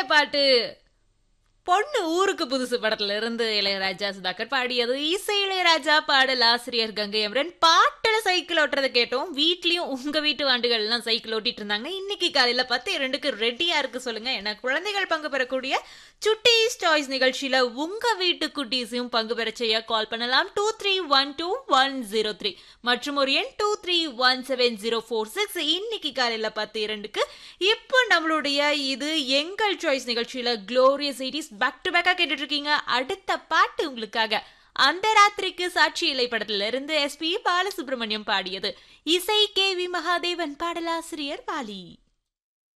பாட்டு பொண்ணு ஊருக்கு புதுசு படத்துல இருந்து இளையராஜா சுதாகர் பாடியது இசை இளையராஜா பாடல் ஆசிரியர் கங்கை அமரன் பாட்டுல சைக்கிள் ஓட்டுறதை கேட்டோம் வீட்லயும் உங்க வீட்டு வாண்டுகள் எல்லாம் சைக்கிள் ஓட்டிட்டு இருந்தாங்க இன்னைக்கு காலையில பத்து இரண்டுக்கு ரெடியா இருக்கு சொல்லுங்க ஏன்னா குழந்தைகள் பங்கு பெறக்கூடிய சுட்டீஸ் சாய்ஸ் நிகழ்ச்சியில உங்க வீட்டு குட்டீஸையும் பங்கு பெற செய்ய கால் பண்ணலாம் two three one two one zero three மற்றும் ஒரு எண் two three one seven zero four six இன்னைக்கு காலையில பத்து இரண்டுக்கு இப்போ நம்மளுடைய இது எங்கள் சாய்ஸ் நிகழ்ச்சியில குளோரியஸ் எயிட்டிஸ் பேக் டு பேக்கா கேட்டுட்டு இருக்கீங்க அடுத்த பாட்டு உங்களுக்காக அந்த ராத்திரிக்கு சாட்சி இலை படத்துல இருந்து எஸ்பி பாலசுப்ரமணியம் பாடியது இசை கே வி மகாதேவன் பாடலாசிரியர் பாலி